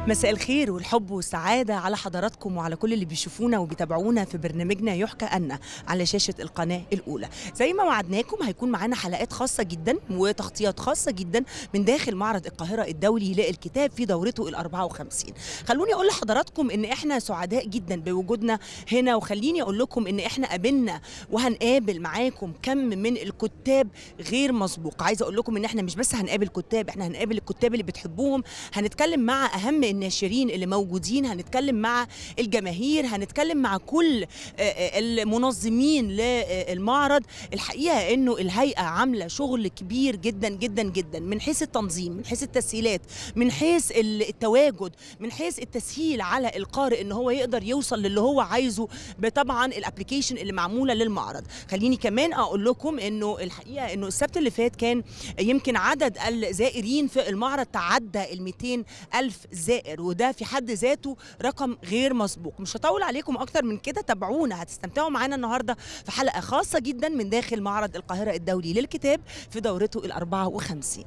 مساء الخير والحب والسعادة على حضراتكم وعلى كل اللي بيشوفونا وبيتابعونا في برنامجنا يحكى أن على شاشة القناة الأولى زي ما وعدناكم هيكون معانا حلقات خاصة جدا وتغطيات خاصة جدا من داخل معرض القاهرة الدولي للكتاب في دورته ال 54 خلوني أقول لحضراتكم إن إحنا سعداء جدا بوجودنا هنا وخليني أقول لكم إن إحنا قابلنا وهنقابل معاكم كم من الكتاب غير مسبوق عايزة أقول لكم إن إحنا مش بس هنقابل كتاب إحنا هنقابل الكتاب اللي بتحبوهم هنتكلم مع أهم الناشرين اللي موجودين هنتكلم مع الجماهير هنتكلم مع كل آه، آه، المنظمين للمعرض الحقيقه انه الهيئه عامله شغل كبير جدا جدا جدا من حيث التنظيم من حيث التسهيلات من حيث التواجد من حيث التسهيل على القارئ ان هو يقدر يوصل للي هو عايزه بطبعا الابلكيشن اللي معموله للمعرض خليني كمان اقول لكم انه الحقيقه انه السبت اللي فات كان يمكن عدد الزائرين في المعرض تعدى ال 200 الف زائر وده في حد ذاته رقم غير مسبوق مش هطول عليكم اكتر من كده تابعونا هتستمتعوا معانا النهارده في حلقه خاصه جدا من داخل معرض القاهره الدولي للكتاب في دورته ال 54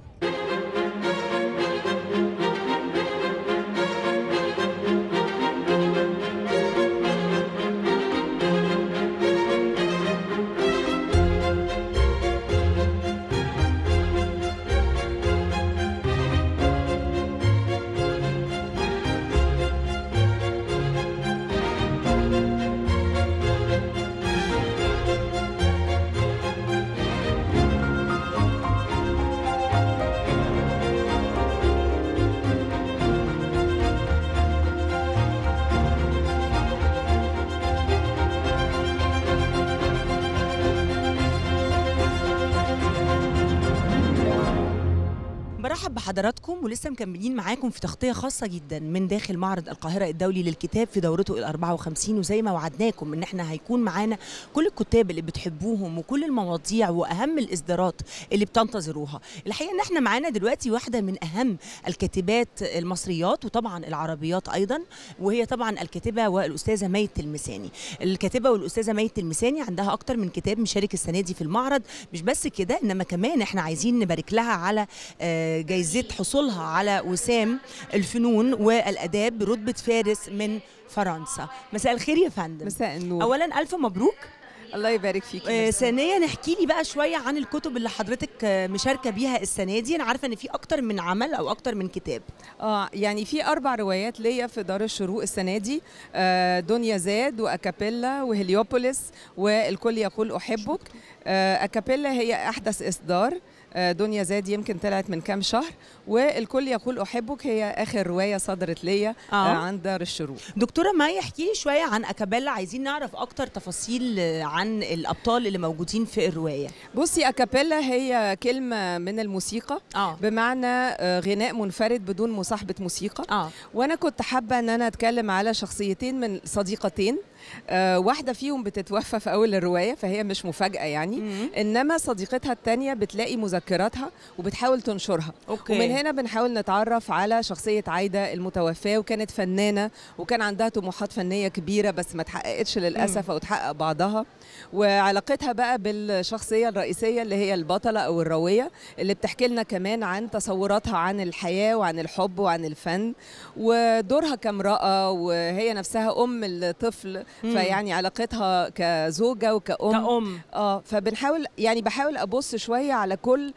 برحب بحضراتكم ولسه مكملين معاكم في تغطيه خاصه جدا من داخل معرض القاهره الدولي للكتاب في دورته ال 54 وزي ما وعدناكم ان احنا هيكون معانا كل الكتاب اللي بتحبوهم وكل المواضيع واهم الاصدارات اللي بتنتظروها الحقيقه ان احنا معانا دلوقتي واحده من اهم الكاتبات المصريات وطبعا العربيات ايضا وهي طبعا الكاتبه والاستاذه مي التلمساني الكاتبه والاستاذه مي التلمساني عندها اكتر من كتاب مشارك السنه دي في المعرض مش بس كده انما كمان احنا عايزين نبارك لها على آه، جايزة حصولها على وسام الفنون والآداب برتبة فارس من فرنسا مساء الخير يا فندم مساء النور أولا ألف مبروك الله يبارك فيكي آه ميرسي. ثانيا احكي لي بقى شوية عن الكتب اللي حضرتك آه، مشاركة بيها السنة دي أنا عارفة إن في أكتر من عمل أو أكتر من كتاب اه يعني في اربع روايات ليا في دار الشروق السنه دي آه دنيا زاد واكابيلا وهليوبوليس والكل يقول احبك آه اكابيلا هي احدث اصدار آه، دنيا زاد يمكن طلعت من كام شهر والكل يقول احبك هي اخر روايه صدرت ليا آه. آه. عن دار الشروق دكتورة ماي احكي لي شوية عن أكابيلا عايزين نعرف أكتر تفاصيل آه، عن الأبطال اللي موجودين في الرواية بصي اكابيلا هي كلمه من الموسيقى اه بمعنى آه، غناء منفرد بدون مصاحبه موسيقى اه وانا كنت حابه ان انا اتكلم على شخصيتين من صديقتين آه واحده فيهم بتتوفى في اول الروايه فهي مش مفاجاه يعني مم. انما صديقتها التانية بتلاقي مذكراتها وبتحاول تنشرها أوكي ومن هنا بنحاول نتعرف على شخصية عايدة المتوفاة وكانت فنانة وكان عندها طموحات فنية كبيرة بس ما تحققتش للأسف أو تحقق بعضها وعلاقتها بقى بالشخصية الرئيسية اللي هي البطلة أو الراوية اللي بتحكي لنا كمان عن تصوراتها عن الحياة وعن الحب وعن الفن ودورها كامرأة وهي نفسها أم الطفل مم. فيعني علاقتها كزوجة وكأم كأم اه فبنحاول يعني بحاول ابص شويه على كل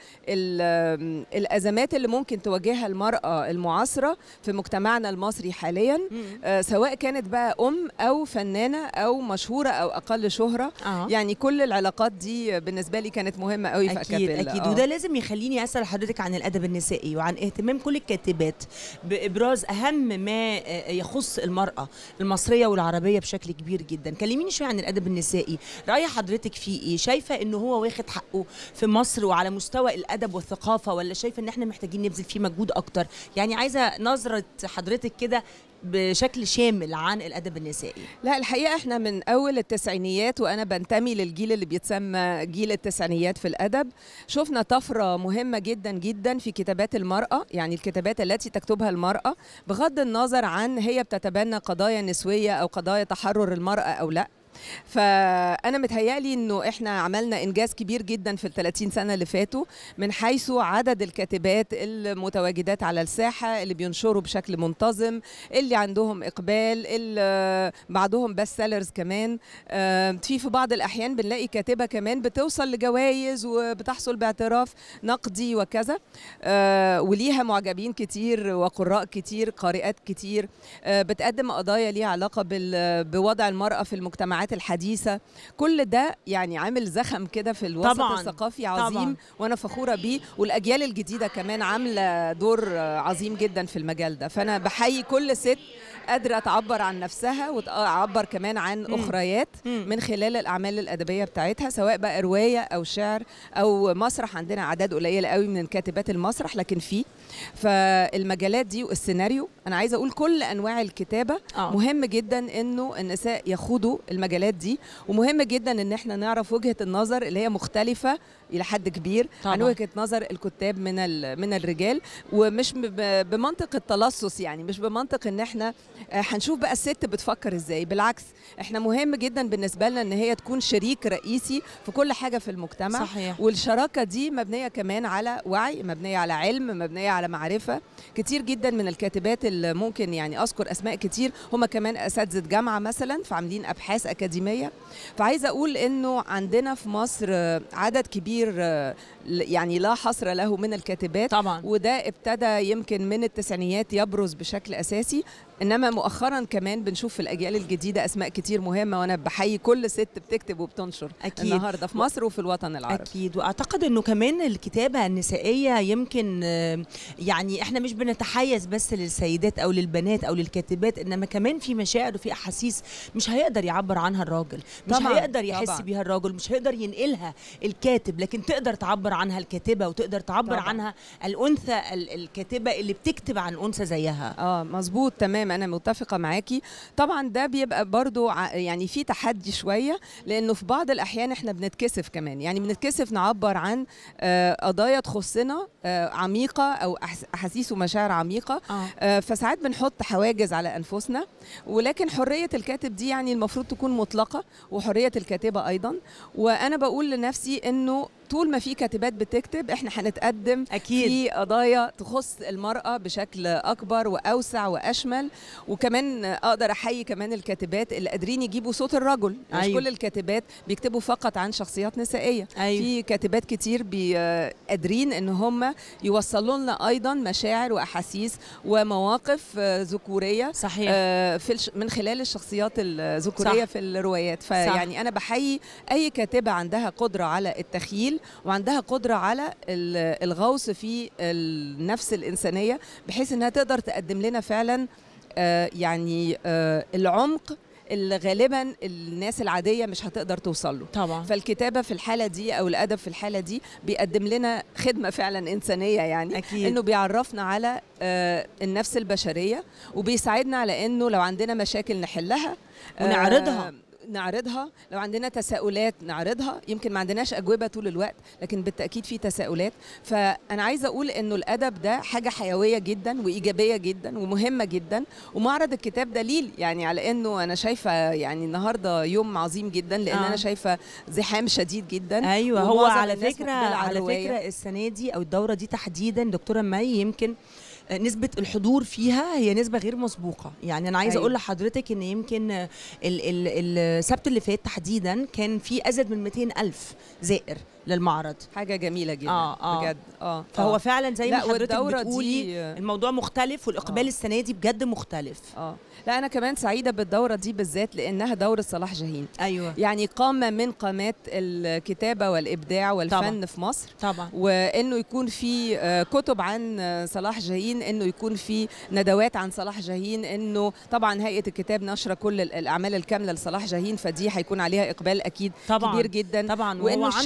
ال- الازمات اللي ممكن تواجهها المراه المعاصره في مجتمعنا المصري حاليا مم. آه سواء كانت بقى ام او فنانه او مشهوره او اقل شهره اه يعني كل العلاقات دي بالنسبه لي كانت مهمه قوي في اكيد أكابيلا. اكيد آه. وده لازم يخليني اسال حضرتك عن الادب النسائي وعن اهتمام كل الكاتبات بابراز اهم ما آه، يخص المراه المصريه والعربيه بشكل كبير جدا كلميني شويه عن الادب النسائي راي حضرتك فيه ايه شايفه انه هو واخد حقه في مصر وعلى مستوى الادب والثقافه ولا شايفه ان احنا محتاجين نبذل فيه مجهود اكتر يعني عايزه نظره حضرتك كده بشكل شامل عن الادب النسائي لا الحقيقه احنا من اول التسعينيات وانا بنتمي للجيل اللي بيتسمى جيل التسعينيات في الادب شفنا طفره مهمه جدا جدا في كتابات المراه يعني الكتابات التي تكتبها المراه بغض النظر عن هي بتتبنى قضايا نسويه او قضايا تحرر المراه او لا فانا متهيألي انه احنا عملنا انجاز كبير جدا في ال 30 سنه اللي فاتوا من حيث عدد الكاتبات المتواجدات على الساحه اللي بينشروا بشكل منتظم اللي عندهم اقبال اللي بعضهم بس سيلرز كمان آه، في في بعض الاحيان بنلاقي كاتبه كمان بتوصل لجوائز وبتحصل باعتراف نقدي وكذا آه، وليها معجبين كتير وقراء كتير قارئات كتير آه، بتقدم قضايا ليها علاقه بال- بوضع المراه في المجتمعات الحديثه كل ده يعني عامل زخم كده في الوسط طبعاً، الثقافي عظيم طبعاً. وانا فخوره بيه والاجيال الجديده كمان عامله دور آه، عظيم جدا في المجال ده فانا بحيي كل ست قادره تعبر عن نفسها وتعبر كمان عن مم. اخريات مم. من خلال الاعمال الادبيه بتاعتها سواء بقى روايه او شعر او مسرح عندنا اعداد قليله قوي من كاتبات المسرح لكن في فالمجالات دي والسيناريو انا عايزه اقول كل انواع الكتابه آه. مهم جدا انه النساء يخوضوا المجالات دي ومهم جدا ان احنا نعرف وجهه النظر اللي هي مختلفه الى حد كبير طبعاً. عن وجهه نظر الكتاب من ال- من الرجال ومش ب- بمنطق التلصص يعني مش بمنطق ان احنا آه، هنشوف بقى الست بتفكر ازاي بالعكس احنا مهم جدا بالنسبه لنا ان هي تكون شريك رئيسي في كل حاجه في المجتمع صحيح والشراكه دي مبنيه كمان على وعي مبنيه على علم مبنيه على معرفه كتير جدا من الكاتبات اللي ممكن يعني اذكر اسماء كتير هم كمان اساتذه جامعه مثلا فعاملين ابحاث اكاديميه فعايزه اقول انه عندنا في مصر آه، عدد كبير آه، ل- يعني لا حصر له من الكاتبات طبعا وده ابتدى يمكن من التسعينيات يبرز بشكل اساسي انما مؤخرا كمان بنشوف في الاجيال الجديده اسماء كتير مهمه وانا بحيي كل ست بتكتب وبتنشر أكيد. النهارده في مصر وفي الوطن العربي اكيد واعتقد انه كمان الكتابه النسائيه يمكن آه، يعني احنا مش بنتحيز بس للسيدات او للبنات او للكاتبات انما كمان في مشاعر وفي احاسيس مش هيقدر يعبر عنها الراجل مش طبعاً، هيقدر يحس طبعاً. بيها الراجل مش هيقدر ينقلها الكاتب لكن تقدر تعبر عنها الكاتبه وتقدر تعبر طبعاً. عنها الانثى ال- الكاتبه اللي بتكتب عن انثى زيها اه مظبوط تمام انا متفقه معاكي طبعا ده بيبقى برضو ع- يعني في تحدي شويه لانه في بعض الاحيان احنا بنتكسف كمان يعني بنتكسف نعبر عن آه، قضايا تخصنا آه، عميقه او أحس- احاسيس ومشاعر عميقه اه آه، فساعات بنحط حواجز على انفسنا ولكن حريه الكاتب دي يعني المفروض تكون مطلقه وحريه الكاتبه ايضا وانا بقول لنفسي انه طول ما في كاتبات بتكتب احنا هنتقدم اكيد في قضايا تخص المرأة بشكل أكبر وأوسع وأشمل وكمان أقدر أحيي كمان الكاتبات اللي قادرين يجيبوا صوت الرجل مش أيوة. كل الكاتبات بيكتبوا فقط عن شخصيات نسائية ايوه في كاتبات كتير بي- آه، قادرين ان هم يوصلوا لنا ايضا مشاعر واحاسيس ومواقف آه، ذكوريه صحيح آه، في الش... من خلال الشخصيات الذكوريه صح. في الروايات فيعني انا بحيي اي كاتبه عندها قدره على التخيل وعندها قدره على ال- الغوص في النفس الانسانيه بحيث انها تقدر تقدم لنا فعلا آه، يعني آه، العمق اللي غالبا الناس العاديه مش هتقدر توصل له طبعا فالكتابه في الحاله دي او الادب في الحاله دي بيقدم لنا خدمه فعلا انسانيه يعني اكيد انه بيعرفنا على آه، النفس البشريه وبيساعدنا على انه لو عندنا مشاكل نحلها آه، ونعرضها. نعرضها لو عندنا تساؤلات نعرضها يمكن ما عندناش اجوبه طول الوقت لكن بالتاكيد في تساؤلات فانا عايزه اقول انه الادب ده حاجه حيويه جدا وايجابيه جدا ومهمه جدا ومعرض الكتاب دليل يعني على انه انا شايفه يعني النهارده يوم عظيم جدا لان آه. انا شايفه زحام شديد جدا ايوه هو ومعظم على الناس فكره مقبلة على على الرواية. فكره السنه دي او الدوره دي تحديدا دكتوره مي يمكن آه، نسبة الحضور فيها هي نسبة غير مسبوقة يعني أنا عايزة أيوة. أقول لحضرتك إن يمكن آه، ال- ال- السبت اللي فات تحديدا كان في أزيد من 200 ألف زائر للمعرض حاجه جميله جدا آه، آه. بجد اه فهو آه. فعلا زي ما لا حضرتك والدورة بتقولي دي الموضوع مختلف والإقبال آه. السنة دي بجد مختلف اه لا انا كمان سعيده بالدوره دي بالذات لانها دوره صلاح جاهين أيوه يعني قامه من قامات الكتابه والابداع والفن طبعاً. في مصر طبعا وانه يكون في آه، كتب عن آه، صلاح جاهين انه يكون في ندوات عن صلاح جاهين انه طبعا هيئه الكتاب نشره كل ال- الاعمال الكامله لصلاح جاهين فدي هيكون عليها اقبال اكيد طبعا كبير جدا طبعا وإنه وهو عنده الشباب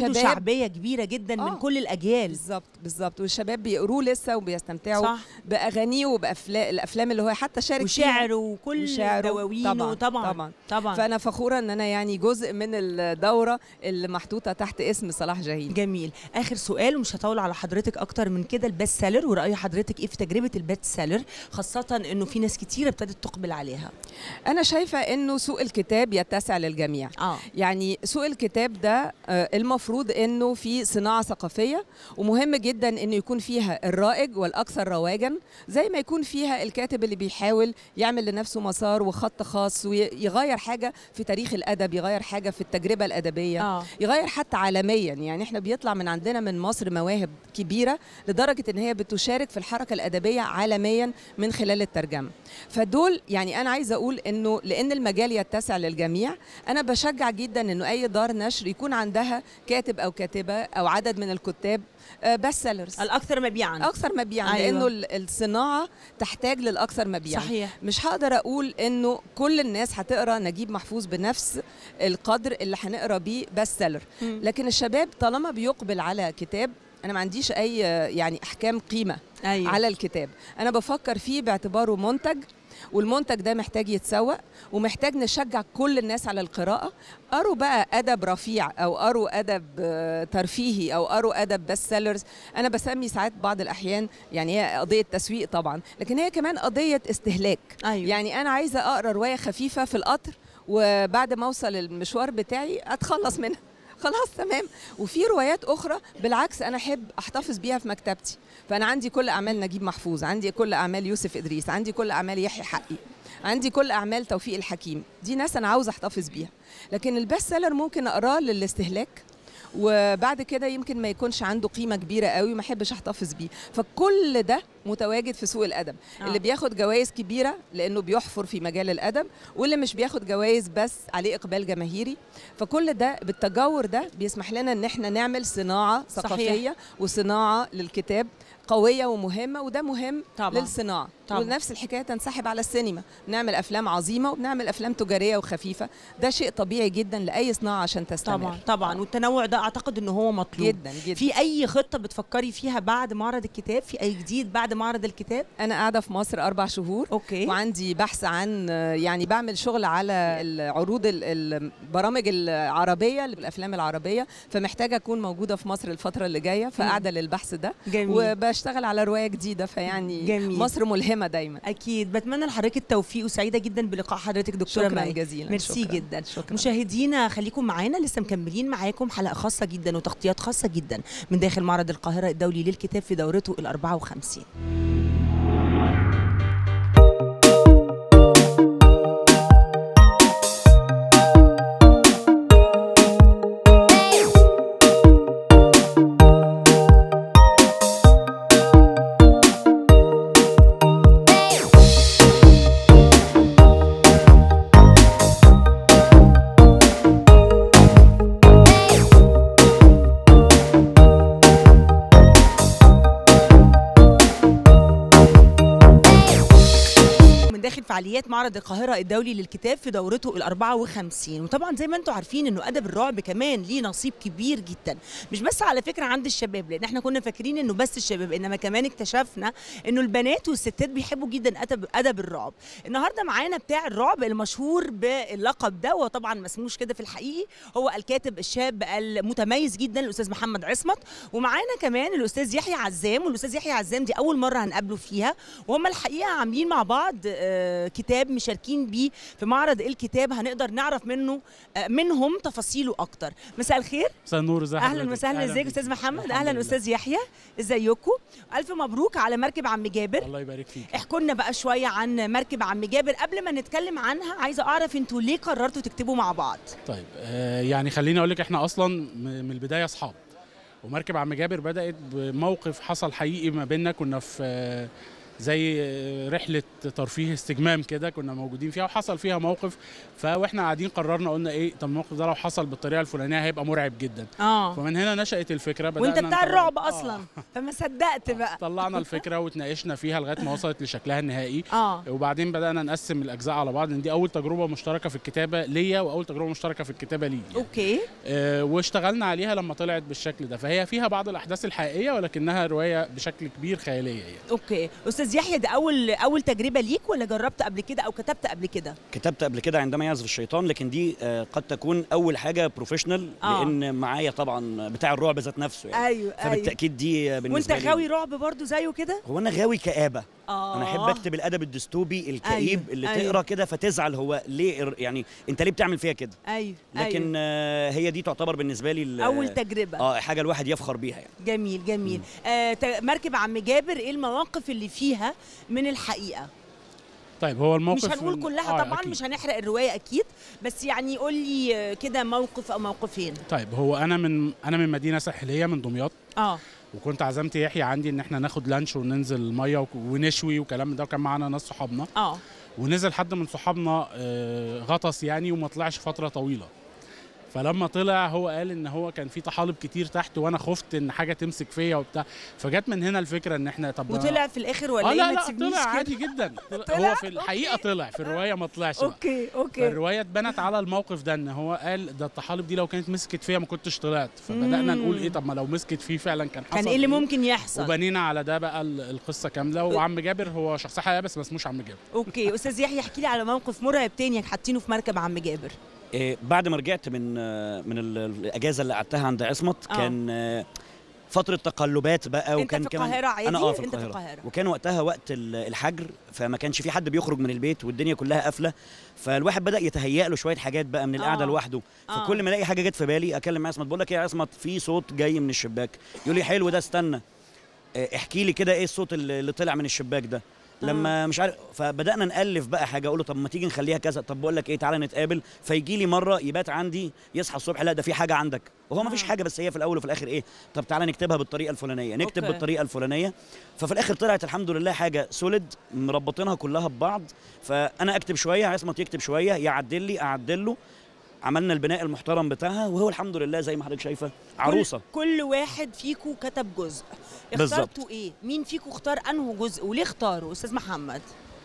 شعبيه كبيره جدا من آه. كل الاجيال بالظبط بالظبط والشباب بيقروه لسه وبيستمتعوا صح باغانيه وبافلام الافلام اللي هو حتى شارك فيها. وشعره وكل وشعره. دواوينه طبعا طبعا طبعا طبعا فانا فخوره ان انا يعني جزء من الدوره اللي محطوطه تحت اسم صلاح جاهين جميل اخر سؤال ومش هطول على حضرتك اكتر من كده البيست سيلر وراي حضرتك ايه في تجربه البيست سيلر خاصه انه في ناس كتيره ابتدت تقبل عليها انا شايفه انه سوق الكتاب يتسع للجميع اه يعني سوق الكتاب ده آه، المفروض انه في صناعه ثقافيه ومهم جدا انه يكون فيها الرائج والاكثر رواجا زي ما يكون فيها الكاتب اللي بيحاول يعمل لنفسه مسار وخط خاص ويغير حاجه في تاريخ الادب يغير حاجه في التجربه الادبيه اه يغير حتى عالميا يعني احنا بيطلع من عندنا من مصر مواهب كبيره لدرجه ان هي بتشارك في الحركه الادبيه عالميا من خلال الترجمه فدول يعني انا عايزه اقول انه لان المجال يتسع للجميع انا بشجع جدا انه اي دار نشر يكون عندها كاتب او كاتبه او عدد من الكتاب بس سيلرز الاكثر مبيعا اكثر مبيعا أيوة. لانه ال- الصناعه تحتاج للاكثر مبيعا صحيح مش هقدر اقول انه كل الناس هتقرا نجيب محفوظ بنفس القدر اللي هنقرا بيه بس سيلر مم. لكن الشباب طالما بيقبل على كتاب انا ما عنديش اي يعني احكام قيمه ايوه على الكتاب انا بفكر فيه باعتباره منتج والمنتج ده محتاج يتسوق ومحتاج نشجع كل الناس على القراءة قروا بقى أدب رفيع أو قروا أدب آه، ترفيهي أو قروا أدب بست سيلرز أنا بسمي ساعات بعض الأحيان يعني هي قضية تسويق طبعا لكن هي كمان قضية استهلاك ايوه يعني أنا عايزة أقرأ رواية خفيفة في القطر وبعد ما أوصل المشوار بتاعي أتخلص منها خلاص تمام وفي روايات اخرى بالعكس انا احب احتفظ بيها في مكتبتي فانا عندي كل اعمال نجيب محفوظ عندي كل اعمال يوسف ادريس عندي كل اعمال يحيى حقي عندي كل اعمال توفيق الحكيم دي ناس انا عاوزه احتفظ بيها لكن البست سيلر ممكن اقراه للاستهلاك وبعد كده يمكن ما يكونش عنده قيمه كبيره قوي ما احبش احتفظ بيه فكل ده متواجد في سوق الادب آه. اللي بياخد جوائز كبيره لانه بيحفر في مجال الادب واللي مش بياخد جوائز بس عليه اقبال جماهيري فكل ده بالتجور ده بيسمح لنا ان احنا نعمل صناعه صحيح. ثقافيه وصناعه للكتاب قويه ومهمه وده مهم طبعا للصناعه طبعا. ونفس الحكايه تنسحب على السينما بنعمل افلام عظيمه وبنعمل افلام تجاريه وخفيفه ده شيء طبيعي جدا لاي صناعه عشان تستمر طبعا طبعا والتنوع ده اعتقد ان هو مطلوب جدا جدا في اي خطه بتفكري فيها بعد معرض الكتاب في اي جديد بعد معرض الكتاب انا قاعده في مصر اربع شهور اوكي وعندي بحث عن يعني بعمل شغل على العروض ال- البرامج العربيه الافلام العربيه فمحتاجه اكون موجوده في مصر الفتره اللي جايه فقاعده للبحث ده جميل وبشتغل على روايه جديده فيعني جميل. مصر ملهمه دايما اكيد بتمنى لحضرتك التوفيق وسعيده جدا بلقاء حضرتك دكتوره شكرا مي جزيلا ميرسي شكرا. جدا شكرا مشاهدينا خليكم معانا لسه مكملين معاكم حلقه خاصه جدا وتغطيات خاصه جدا من داخل معرض القاهره الدولي للكتاب في دورته ال 54 من داخل فعاليات معرض القاهرة الدولي للكتاب في دورته ال 54 وطبعا زي ما انتم عارفين انه ادب الرعب كمان ليه نصيب كبير جدا مش بس على فكرة عند الشباب لان احنا كنا فاكرين انه بس الشباب انما كمان اكتشفنا انه البنات والستات بيحبوا جدا ادب ادب الرعب النهارده معانا بتاع الرعب المشهور باللقب ده وهو طبعا ما اسموش كده في الحقيقي هو الكاتب الشاب المتميز جدا الاستاذ محمد عصمت ومعانا كمان الاستاذ يحيى عزام والاستاذ يحيى عزام دي اول مره هنقابله فيها وهم الحقيقه عاملين مع بعض آه، كتاب مشاركين بيه في معرض الكتاب هنقدر نعرف منه آه، منهم تفاصيله اكتر مساء الخير مساء النور ازي اهلا حضرتك؟ وسهلا أهلاً ازيك بيك. استاذ محمد الحمد اهلا لله. استاذ يحيى ازيكم الف مبروك على مركب عم جابر الله يبارك فيك احكوا لنا بقى شويه عن مركب عم جابر قبل ما نتكلم عنها عايزه اعرف انتوا ليه قررتوا تكتبوا مع بعض طيب آه يعني خليني اقول لك احنا اصلا م- من البدايه اصحاب ومركب عم جابر بدات بموقف حصل حقيقي ما بيننا كنا في آه زي آه، رحله ترفيه استجمام كده كنا موجودين فيها وحصل فيها موقف فاحنا قاعدين قررنا قلنا ايه طب الموقف ده لو حصل بالطريقه الفلانيه هيبقى مرعب جدا اه فمن هنا نشأت الفكره وانت بدأنا بتاع نطلع- الرعب آه. اصلا فما صدقت بقى طلعنا الفكره وتناقشنا فيها لغايه ما وصلت لشكلها النهائي اه وبعدين بدانا نقسم الاجزاء على بعض ان دي اول تجربه مشتركه في الكتابه ليا واول تجربه مشتركه في الكتابه لي يعني. اوكي آه واشتغلنا عليها لما طلعت بالشكل ده فهي فيها بعض الاحداث الحقيقيه ولكنها روايه بشكل كبير خياليه يعني اوكي استاذ يحيى ده اول اول تجربه ليك ولا جربت قبل كده او كتبت قبل كده كتبت قبل كده عندما يعزف الشيطان لكن دي آه، قد تكون اول حاجه بروفيشنال آه. لان معايا طبعا بتاع الرعب ذات نفسه يعني ايوه ايوه فبالتاكيد دي آه، وانت بالنسبه لي غاوي رعب برضو زيه كده هو انا غاوي كآبة اه انا احب اكتب الادب الديستوبي الكئيب أيوة، اللي أيوة. تقرا كده فتزعل هو ليه إر- يعني انت ليه بتعمل فيها كده ايوه لكن أيوة. آه، هي دي تعتبر بالنسبه لي ال- اول تجربه اه حاجه الواحد يفخر بيها يعني جميل جميل آه ت- مركب عم جابر ايه المواقف اللي فيها من الحقيقه طيب هو الموقف مش هنقول من- كلها آه، طبعا أكيد. مش هنحرق الروايه اكيد بس يعني قول لي آه، كده موقف او موقفين طيب هو انا من انا من مدينه ساحليه من دمياط اه وكنت عزمت يحيى عندي ان احنا ناخد لانش وننزل الميه وك- ونشوي وكلام من ده وكان معانا ناس صحابنا اه ونزل حد من صحابنا آه، غطس يعني وما طلعش فتره طويله فلما طلع هو قال ان هو كان في طحالب كتير تحت وانا خفت ان حاجه تمسك فيا وبتاع فجت من هنا الفكره ان احنا طب وطلع في الاخر ولا اه ايه لا ما لا تسيبنيش طلع كده. عادي جدا طلع طلع؟ هو في الحقيقه طلع في الروايه ما طلعش بقى. اوكي اوكي فالروايه اتبنت على الموقف ده ان هو قال ده الطحالب دي لو كانت مسكت فيا ما كنتش طلعت فبدانا مم. نقول ايه طب ما لو مسكت فيه فعلا كان حصل كان ايه اللي ممكن يحصل وبنينا على ده بقى ال- القصه كامله وعم جابر هو شخصيه حقيقيه بس ما اسموش عم جابر اوكي استاذ يحيى احكي لي على موقف مرعب تاني حاطينه في مركب عم جابر آه، بعد ما رجعت من آه، من ال- الاجازه اللي قعدتها عند عصمت آه. كان آه، فتره تقلبات بقى انت وكان في كمان القاهره عادي انا اه في انت في القاهره القاهره وكان وقتها وقت ال- الحجر فما كانش في حد بيخرج من البيت والدنيا كلها قافله فالواحد بدا يتهيأ له شويه حاجات بقى من القعده آه. لوحده آه. فكل ما الاقي حاجه جت في بالي اكلم عصمت بقول لك ايه يا عصمت في صوت جاي من الشباك يقول لي حلو ده استنى آه، احكي لي كده ايه الصوت اللي اللي طلع من الشباك ده لما مش عارف فبدانا نالف بقى حاجه اقول له طب ما تيجي نخليها كذا طب بقول لك ايه تعالى نتقابل فيجي لي مره يبات عندي يصحى الصبح لا ده في حاجه عندك وهو ما فيش آه. حاجه بس هي في الاول وفي الاخر ايه طب تعالى نكتبها بالطريقه الفلانيه نكتب أوكي. بالطريقه الفلانيه ففي الاخر طلعت الحمد لله حاجه سوليد مربطينها كلها ببعض فانا اكتب شويه عصمت يكتب شويه يعدل لي اعدل له عملنا البناء المحترم بتاعها وهو الحمد لله زي ما حضرتك شايفه عروسه كل, كل واحد فيكو كتب جزء بالظبط. اخترتوا ايه مين فيكو اختار انه جزء وليه اختاره استاذ محمد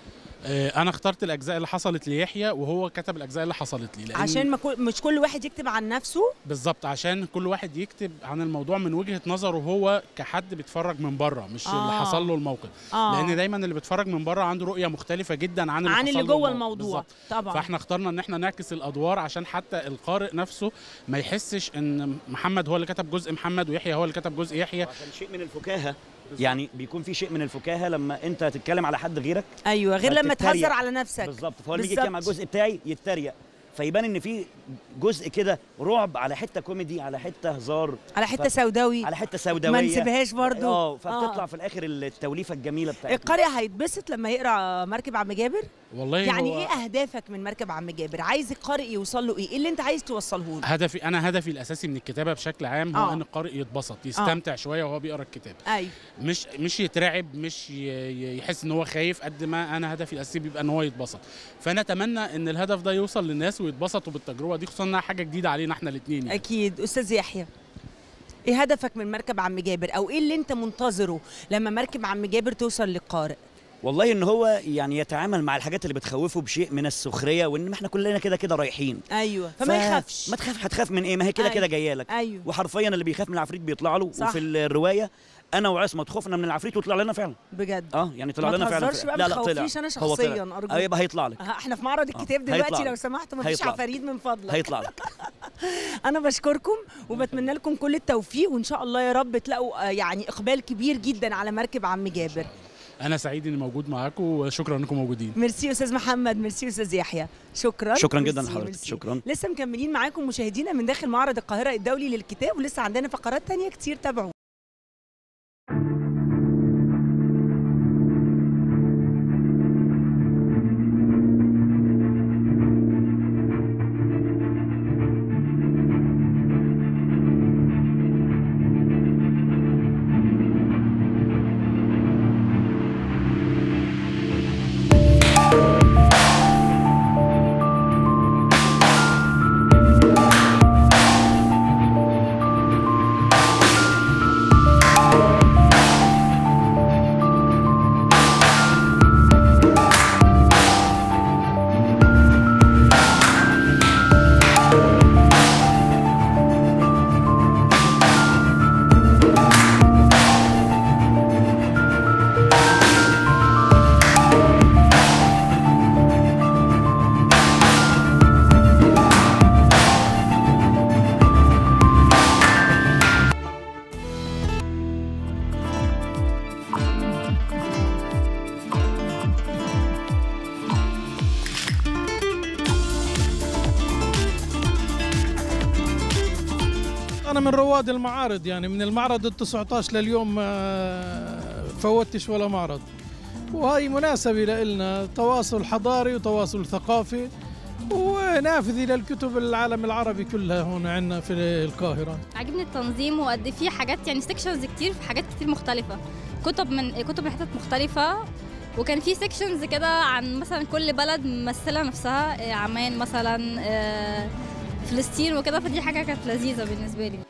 آه، انا اخترت الاجزاء اللي حصلت ليحيى وهو كتب الاجزاء اللي حصلت لي لأن عشان ما كل مش كل واحد يكتب عن نفسه بالظبط عشان كل واحد يكتب عن الموضوع من وجهه نظره هو كحد بيتفرج من بره مش آه. اللي حصل له الموقف اه لان دايما اللي بيتفرج من بره عنده رؤيه مختلفه جدا عن اللي عن حصل اللي له جوه الموقف. الموضوع بالظبط. طبعا فاحنا اخترنا ان احنا نعكس الادوار عشان حتى القارئ نفسه ما يحسش ان محمد هو اللي كتب جزء محمد ويحيى هو اللي كتب جزء يحيى عشان شيء من الفكاهه يعني بيكون في شيء من الفكاهه لما انت تتكلم على حد غيرك ايوه غير لما فتتريق. تهزر على نفسك بالظبط فهو لما يجي يتكلم على بالظبط. الجزء بتاعي يتريق فيبان ان في جزء كده رعب على حته كوميدي على حته هزار على حته سوداوي على حته سوداويه ما نسيبهاش برضو اه فبتطلع في الاخر التوليفه الجميله بتاعتنا القارئ هيتبسط لما يقرا مركب عم جابر والله يعني هو ايه اهدافك من مركب عم جابر عايز القارئ يوصل له ايه ايه اللي انت عايز توصله له هدفي انا هدفي الاساسي من الكتابه بشكل عام هو آه. ان القارئ يتبسط يستمتع شويه وهو بيقرا الكتاب ايوه مش مش يترعب مش ي- ي- يحس ان هو خايف قد ما انا هدفي الاساسي بيبقى ان هو يتبسط فانا اتمنى ان الهدف ده يوصل للناس ويتبسطوا بالتجربه دي خصوصا انها حاجه جديده علينا احنا الاثنين يعني. اكيد استاذ يحيى ايه هدفك من مركب عم جابر او ايه اللي انت منتظره لما مركب عم جابر توصل للقارئ والله ان هو يعني يتعامل مع الحاجات اللي بتخوفه بشيء من السخريه وان ما احنا كلنا كده كده رايحين ايوه فما ف- يخافش ما تخاف هتخاف من ايه ما هي كده أيوة. كده جايه لك ايوه وحرفيا اللي بيخاف من العفريت بيطلع له صح. وفي الروايه انا وعصمت خفنا من العفريت وطلع لنا فعلا بجد اه يعني طلع ما لنا فعلا تهزرش بقى لا ما لا طلع تخوفنيش انا هو طلع. شخصيا ارجوك اه يبقى هيطلع لك ها، احنا في معرض الكتاب هيطلع دلوقتي لو لك. سمحت ما فيش هيطلع لك. عفاريت من فضلك هيطلع لك انا بشكركم وبتمنى لكم كل التوفيق وان شاء الله يا رب تلاقوا آه، يعني اقبال كبير جدا على مركب عم جابر انا سعيد اني موجود معاكم وشكرا انكم موجودين ميرسي استاذ محمد ميرسي استاذ يحيى شكرا شكرا جدا ميرسي، لحضرتك ميرسي. شكرا لسه مكملين معاكم مشاهدينا من داخل معرض القاهره الدولي للكتاب ولسه عندنا فقرات تانية كتير تابعوا انا من رواد المعارض يعني من المعرض ال 19 لليوم ما فوتش ولا معرض وهي مناسبة لنا تواصل حضاري وتواصل ثقافي ونافذة للكتب العالم العربي كلها هون عندنا في القاهرة عجبني التنظيم وقد فيه حاجات يعني سيكشنز كتير في حاجات كتير مختلفة كتب من كتب من حتت مختلفة وكان في سيكشنز كده عن مثلا كل بلد ممثلة نفسها آه، عمان مثلا آه، فلسطين وكده فدي حاجة كانت لذيذة بالنسبة لي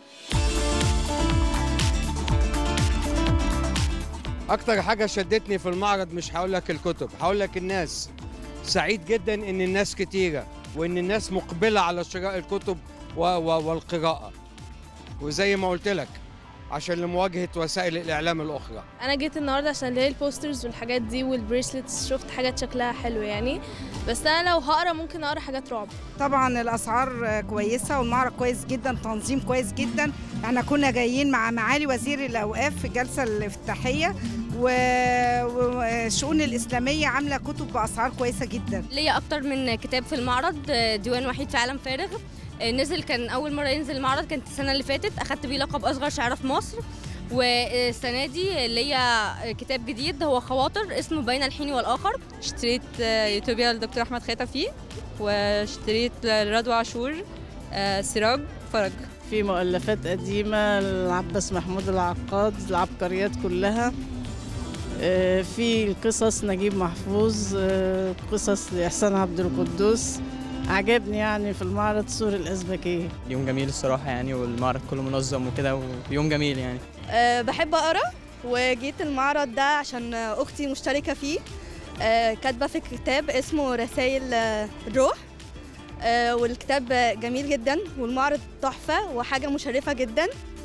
اكتر حاجه شدتني في المعرض مش هقول لك الكتب هقول لك الناس سعيد جدا ان الناس كتيره وان الناس مقبله على شراء الكتب و و والقراءه وزي ما قلت لك عشان لمواجهه وسائل الاعلام الاخرى انا جيت النهارده عشان الاقي البوسترز والحاجات دي والبريسلتس شفت حاجات شكلها حلو يعني بس انا لو هقرا ممكن اقرا حاجات رعب طبعا الاسعار كويسه والمعرض كويس جدا تنظيم كويس جدا احنا كنا جايين مع معالي وزير الاوقاف في الجلسه الافتتاحيه و- والشؤون الاسلاميه عامله كتب باسعار كويسه جدا ليا اكتر من كتاب في المعرض ديوان وحيد في عالم فارغ نزل كان اول مره ينزل المعرض كانت السنه اللي فاتت اخدت بيه لقب اصغر شاعره في مصر والسنه دي ليا كتاب جديد هو خواطر اسمه بين الحين والاخر اشتريت يوتوبيا للدكتور احمد خيتا فيه واشتريت لرضوى عاشور آه، سراج فرج في مؤلفات قديمة لعباس محمود العقاد العبقريات كلها آه، في قصص نجيب محفوظ آه، قصص لإحسان عبد القدوس عجبني يعني في المعرض سور الأزبكية يوم جميل الصراحة يعني والمعرض كله منظم وكده ويوم جميل يعني أه بحب اقرا وجيت المعرض ده عشان اختي مشتركه فيه أه كاتبه في كتاب اسمه رسائل آه، الروح أه والكتاب جميل جدا والمعرض تحفه وحاجه مشرفه جدا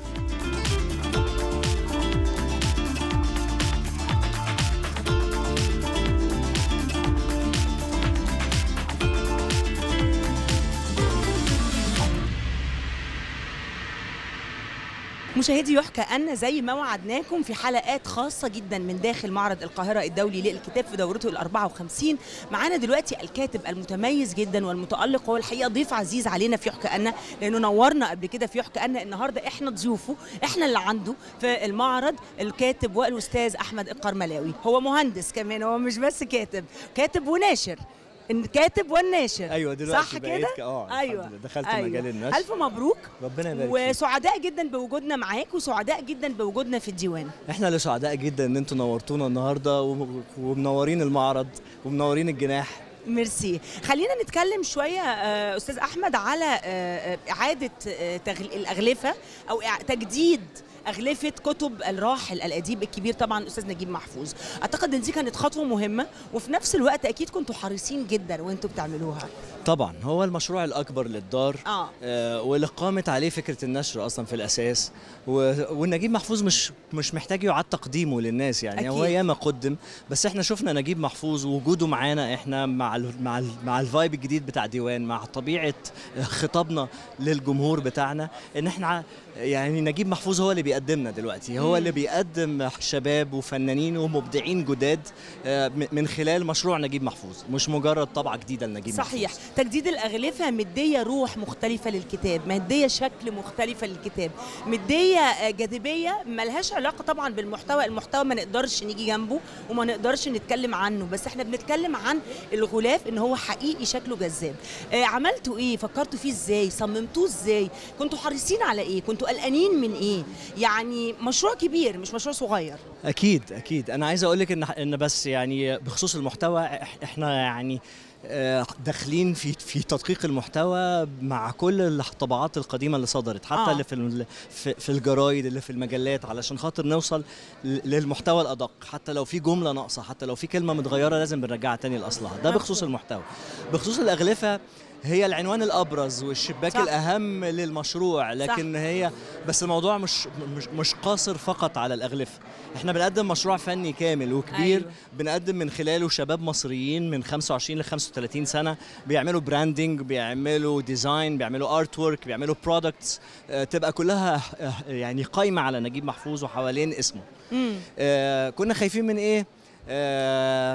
مشاهدي يحكى أن زي ما وعدناكم في حلقات خاصة جدا من داخل معرض القاهرة الدولي للكتاب في دورته ال 54 معانا دلوقتي الكاتب المتميز جدا والمتألق هو الحقيقة ضيف عزيز علينا في يحكى أن لأنه نورنا قبل كده في يحكى أن النهاردة إحنا ضيوفه إحنا اللي عنده في المعرض الكاتب والأستاذ أحمد القرملاوي هو مهندس كمان هو مش بس كاتب كاتب وناشر الكاتب والناشر ايوه دلوقتي صح بقيت كده؟ ك- اه الحمد ايوه لله، دخلت أيوة. مجال النشر الف مبروك ربنا يبارك فيك وسعداء جدا بوجودنا معاك وسعداء جدا بوجودنا في الديوان احنا اللي سعداء جدا ان انتوا نورتونا النهارده وم- ومنورين المعرض ومنورين الجناح ميرسي خلينا نتكلم شويه آه، استاذ احمد على آه، آه، اعاده آه، تغل- الاغلفه او إع- تجديد أغلفة كتب الراحل الأديب الكبير طبعا الأستاذ نجيب محفوظ أعتقد إن دي كانت خطوة مهمة وفي نفس الوقت أكيد كنتوا حريصين جدا وأنتوا بتعملوها طبعا هو المشروع الاكبر للدار آه. آه واللي قامت عليه فكره النشر اصلا في الاساس و- والنجيب محفوظ مش مش محتاج يعاد تقديمه للناس يعني أكيد. هو ياما قدم بس احنا شفنا نجيب محفوظ ووجوده معانا احنا مع ال مع ال مع الفايب الجديد بتاع ديوان مع طبيعه خطابنا للجمهور بتاعنا ان احنا يعني نجيب محفوظ هو اللي بيقدمنا دلوقتي هو مم. اللي بيقدم شباب وفنانين ومبدعين جداد آه، م- من خلال مشروع نجيب محفوظ مش مجرد طبعه جديده لنجيب محفوظ صحيح تجديد الأغلفة مدية روح مختلفة للكتاب مدية شكل مختلفة للكتاب مدية آه، جاذبية ملهاش علاقة طبعا بالمحتوى المحتوى ما نقدرش نيجي جنبه وما نقدرش نتكلم عنه بس احنا بنتكلم عن الغلاف ان هو حقيقي شكله جذاب آه، عملتوا ايه فكرتوا فيه ازاي صممتوه ازاي كنتوا حريصين على ايه كنتوا قلقانين من ايه يعني مشروع كبير مش مشروع صغير اكيد اكيد انا عايز اقول لك ان ان بس يعني بخصوص المحتوى إح- احنا يعني آه، داخلين في في تدقيق المحتوى مع كل الطبعات القديمه اللي صدرت حتى آه. آه. اللي في ال- في, في الجرايد اللي في المجلات علشان خاطر نوصل ل- للمحتوى الادق حتى لو في جمله ناقصه حتى لو في كلمه متغيره لازم بنرجعها تاني لاصلها ده بخصوص المحتوى بخصوص الاغلفه هي العنوان الابرز والشباك صح. صح. الاهم للمشروع لكن صح. هي بس الموضوع مش مش مش قاصر فقط على الاغلفه احنا بنقدم مشروع فني كامل وكبير أيوة. أيوة. بنقدم من خلاله شباب مصريين من 25 ل 35 سنه بيعملوا براندنج بيعملوا ديزاين بيعملوا ارت ورك بيعملوا برودكتس تبقى كلها آه، يعني قايمه على نجيب محفوظ وحوالين اسمه مم. آه كنا خايفين من ايه آه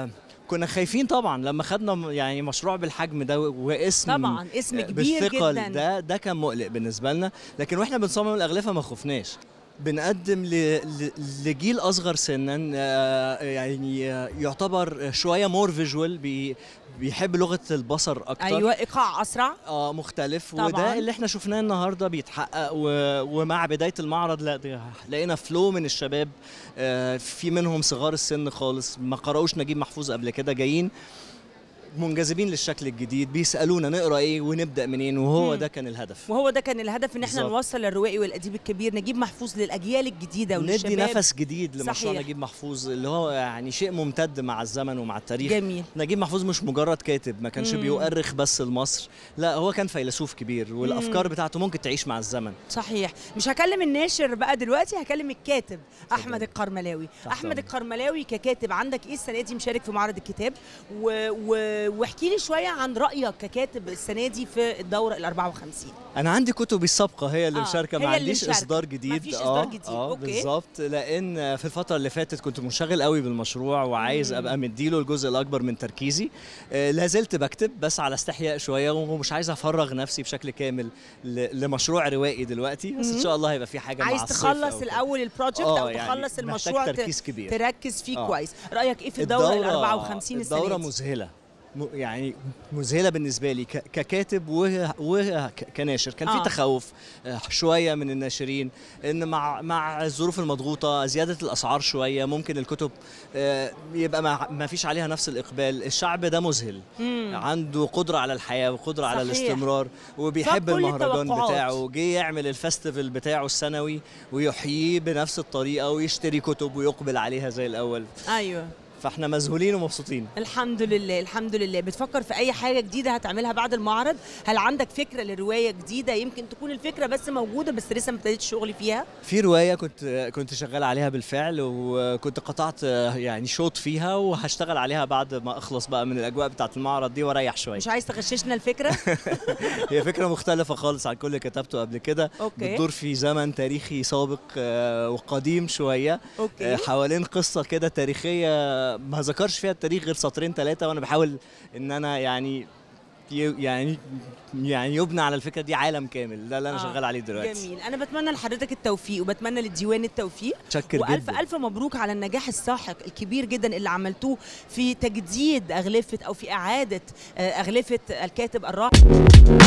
كنا خايفين طبعا لما خدنا م- يعني مشروع بالحجم ده و- واسم طبعا اسم آه، كبير بالثقل جدا ده ده كان مقلق بالنسبه لنا لكن واحنا بنصمم الاغلفه ما خفناش بنقدم ل... ل... لجيل اصغر سنا آه، يعني آه، يعتبر شويه مور فيجوال بي... بيحب لغه البصر اكتر ايوه ايقاع اسرع اه مختلف طبعاً. وده اللي احنا شفناه النهارده بيتحقق و... ومع بدايه المعرض لا ده لقينا فلو من الشباب آه، في منهم صغار السن خالص ما قرأوش نجيب محفوظ قبل كده جايين منجذبين للشكل الجديد بيسالونا نقرا ايه ونبدا منين وهو مم. ده كان الهدف وهو ده كان الهدف ان احنا بالظبط. نوصل الروائي والاديب الكبير نجيب محفوظ للاجيال الجديده ندي وللشباب نفس جديد لمشروع صحيح. نجيب محفوظ اللي هو يعني شيء ممتد مع الزمن ومع التاريخ جميل نجيب محفوظ مش مجرد كاتب ما كانش مم. بيؤرخ بس لمصر لا هو كان فيلسوف كبير والافكار مم. بتاعته ممكن تعيش مع الزمن صحيح مش هكلم الناشر بقى دلوقتي هكلم الكاتب احمد القرملاوي تحت احمد أمرك. القرملاوي ككاتب عندك ايه السنه دي مشارك في معرض الكتاب و... و... واحكي لي شويه عن رايك ككاتب السنه دي في الدوره ال 54 انا عندي كتبي السابقه هي اللي آه، مشاركه هي ما اللي عنديش مشاركة. اصدار جديد مفيش إصدار جديد، اه أوكي. بالظبط لان في الفتره اللي فاتت كنت منشغل قوي بالمشروع وعايز مم. ابقى مديله الجزء الاكبر من تركيزي آه، لا زلت بكتب بس على استحياء شويه ومش عايز افرغ نفسي بشكل كامل ل- لمشروع روائي دلوقتي بس ان مم. شاء الله هيبقى في حاجه عايز مع الصيف تخلص أو كده. الاول البروجكت آه، او يعني تخلص محتاج المشروع ت- تركيز كبير. تركز فيه آه. كويس رايك ايه في الدوره ال 54 السنه الدوره دي مذهله م- يعني مذهله بالنسبه لي ك- ككاتب وكناشر كان في آه. تخوف آه، شويه من الناشرين ان مع مع الظروف المضغوطه زياده الاسعار شويه ممكن الكتب آه، يبقى ما ما فيش عليها نفس الاقبال الشعب ده مذهل مم. عنده قدره على الحياه وقدره على صحيح. الاستمرار وبيحب فوق كل المهرجان التوقعات. بتاعه جه يعمل الفestival بتاعه السنوي ويحييه بنفس الطريقه ويشتري كتب ويقبل عليها زي الاول ايوه فاحنا مذهولين ومبسوطين الحمد لله الحمد لله بتفكر في اي حاجه جديده هتعملها بعد المعرض هل عندك فكره لروايه جديده يمكن تكون الفكره بس موجوده بس لسه ما ابتديتش شغلي فيها في روايه كنت كنت شغال عليها بالفعل وكنت قطعت يعني شوط فيها وهشتغل عليها بعد ما اخلص بقى من الاجواء بتاعه المعرض دي واريح شويه مش عايز تغششنا الفكره هي فكره مختلفه خالص عن كل اللي كتبته قبل كده أوكي. بتدور في زمن تاريخي سابق آه، وقديم شويه أوكي. آه، حوالين قصه كده تاريخيه ما ذكرش فيها التاريخ غير سطرين ثلاثه وانا بحاول ان انا يعني ي- يعني يعني يبنى على الفكره دي عالم كامل ده اللي انا آه، شغال عليه دلوقتي جميل انا بتمنى لحضرتك التوفيق وبتمنى للديوان التوفيق متشكر والف جدا الف مبروك على النجاح الساحق الكبير جدا اللي عملتوه في تجديد اغلفه او في اعاده آه، اغلفه الكاتب الراحل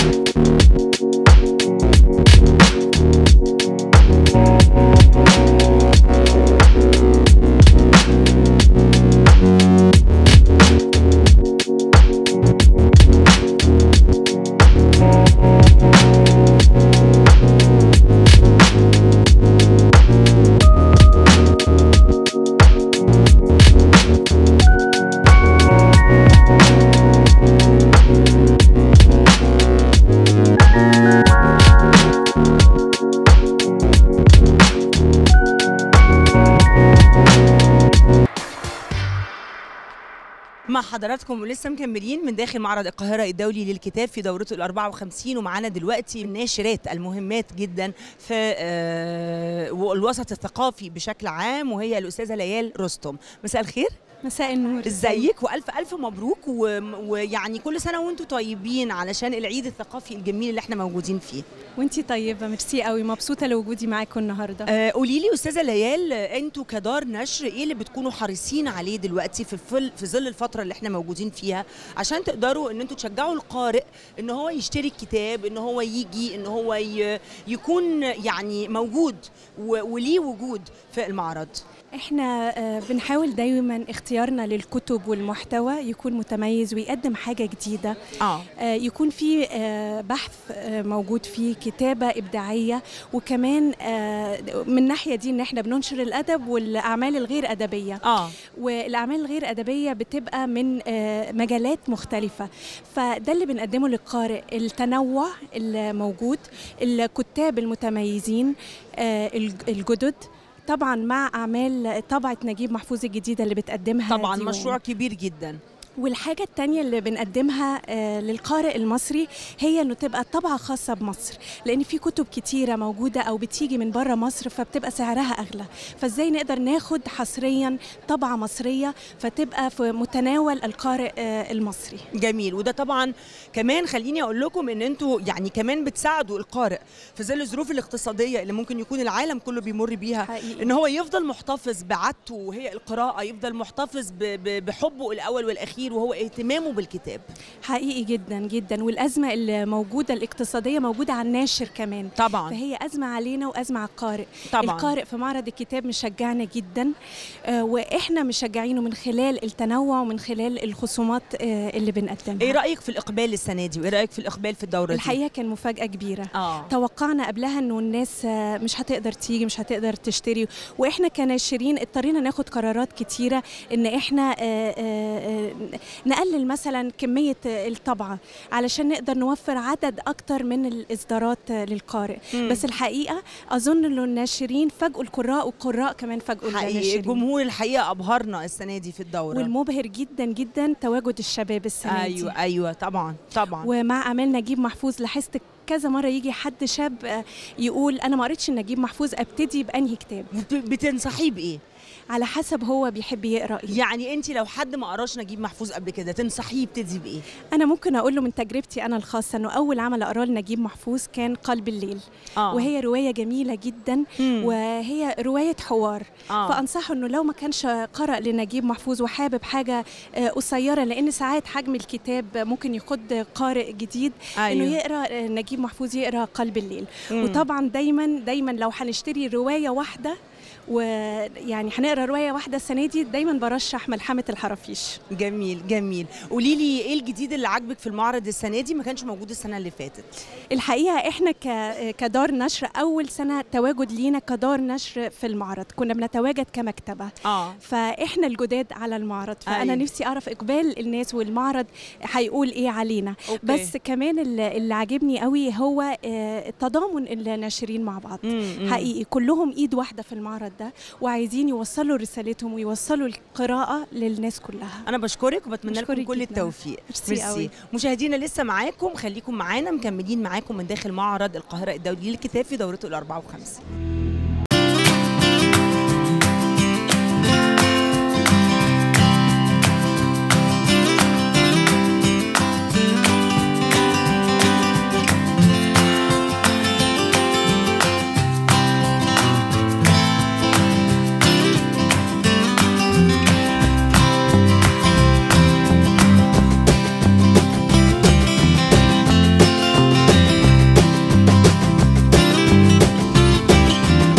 مع حضراتكم ولسه مكملين من داخل معرض القاهرة الدولي للكتاب في دورته ال 54 ومعانا دلوقتي الناشرات المهمات جدا في آه، الوسط الثقافي بشكل عام وهي الأستاذة ليال رستم مساء الخير مساء النور ازيك والف الف مبروك و- ويعني كل سنه وانتم طيبين علشان العيد الثقافي الجميل اللي احنا موجودين فيه وانتي طيبه ميرسي قوي مبسوطه لوجودي معاكم النهارده آه، قولي لي استاذه ليال آه، انتوا كدار نشر ايه اللي بتكونوا حريصين عليه دلوقتي في فل في ظل الفتره اللي احنا موجودين فيها عشان تقدروا ان انتوا تشجعوا القارئ ان هو يشتري الكتاب ان هو يجي ان هو ي- يكون يعني موجود و- وليه وجود في المعرض احنا آه، بنحاول دايما اختيارنا للكتب والمحتوى يكون متميز ويقدم حاجه جديده اه يكون في آه، بحث آه، موجود فيه كتابه ابداعيه وكمان آه، من الناحيه دي ان احنا بننشر الادب والاعمال الغير ادبيه اه والاعمال الغير ادبيه بتبقى من آه، مجالات مختلفه فده اللي بنقدمه للقارئ التنوع الموجود الكتاب المتميزين آه، الج- الجدد طبعا مع اعمال طبعه نجيب محفوظ الجديده اللي بتقدمها طبعا ديوان. مشروع كبير جدا والحاجة التانية اللي بنقدمها آه، للقارئ المصري هي انه تبقى طبعة خاصة بمصر لان في كتب كتيرة موجودة او بتيجي من بره مصر فبتبقى سعرها اغلى فازاي نقدر ناخد حصريا طبعة مصرية فتبقى في متناول القارئ آه، المصري جميل وده طبعا كمان خليني اقول لكم ان انتوا يعني كمان بتساعدوا القارئ في ظل الظروف الاقتصاديه اللي ممكن يكون العالم كله بيمر بيها حقيقي. ان هو يفضل محتفظ بعادته وهي القراءه يفضل محتفظ ب- ب- بحبه الاول والاخير وهو اهتمامه بالكتاب حقيقي جدا جدا والازمه اللي موجوده الاقتصاديه موجوده على الناشر كمان طبعا فهي ازمه علينا وازمه على القارئ طبعاً. القارئ في معرض الكتاب مشجعنا جدا آه، واحنا مشجعينه من خلال التنوع ومن خلال الخصومات آه، اللي بنقدمها ايه رايك في الاقبال السنه دي وايه رايك في الاقبال في الدوره دي الحقيقه كان مفاجاه كبيره اه توقعنا قبلها انه الناس آه، مش هتقدر تيجي مش هتقدر تشتري واحنا كناشرين اضطرينا ناخد قرارات كتيره ان احنا آه، آه، آه، نقلل مثلا كميه آه، الطبعه علشان نقدر نوفر عدد اكتر من الاصدارات آه، للقارئ مم. بس الحقيقه اظن انه الناشرين فاجئوا القراء والقراء كمان فاجئوا حقيقي الناشرين الجمهور الحقيقه ابهرنا السنه دي في الدوره والمبهر جدا جدا تواجد الشباب السنه دي ايوه ايوه طبعا طبعا ومع امال نجيب محفوظ لاحظت كذا مره يجي حد شاب آه، يقول انا ما قريتش نجيب محفوظ ابتدي بانهي كتاب بتنصحيه بايه على حسب هو بيحب يقرا ايه يعني انت لو حد ما قراش نجيب محفوظ قبل كده تنصحيه يبتدي بايه انا ممكن اقول له من تجربتي انا الخاصه انه اول عمل اقراه لنجيب محفوظ كان قلب الليل آه. وهي روايه جميله جدا مم. وهي روايه حوار آه. فانصحه انه لو ما كانش قرا لنجيب محفوظ وحابب حاجه آه، قصيره لان ساعات حجم الكتاب ممكن يخد قارئ جديد أيوة. انه يقرا آه، نجيب محفوظ يقرا قلب الليل مم. وطبعا دايما دايما لو هنشتري روايه واحده ويعني هنقرا روايه واحده السنه دي دايما برشح ملحمه الحرافيش جميل جميل قولي لي ايه الجديد اللي عاجبك في المعرض السنه دي ما كانش موجود السنه اللي فاتت الحقيقه احنا ك- كدار نشر اول سنه تواجد لينا كدار نشر في المعرض كنا بنتواجد كمكتبه اه فاحنا الجداد على المعرض فانا أيوة. نفسي اعرف اقبال الناس والمعرض هيقول ايه علينا أوكي. بس كمان اللي اللي عاجبني قوي هو آه، تضامن الناشرين مع بعض مم، مم. حقيقي كلهم ايد واحده في المعرض ده وعايزين يوصلوا رسالتهم ويوصلوا القراءه للناس كلها انا بشكرك وبتمنى لكم بشكرك كل جداً. التوفيق ميرسي قوي. مشاهدينا لسه معاكم خليكم معانا مكملين معاكم من داخل معرض القاهره الدولي للكتاب في دورته ال 54 Thank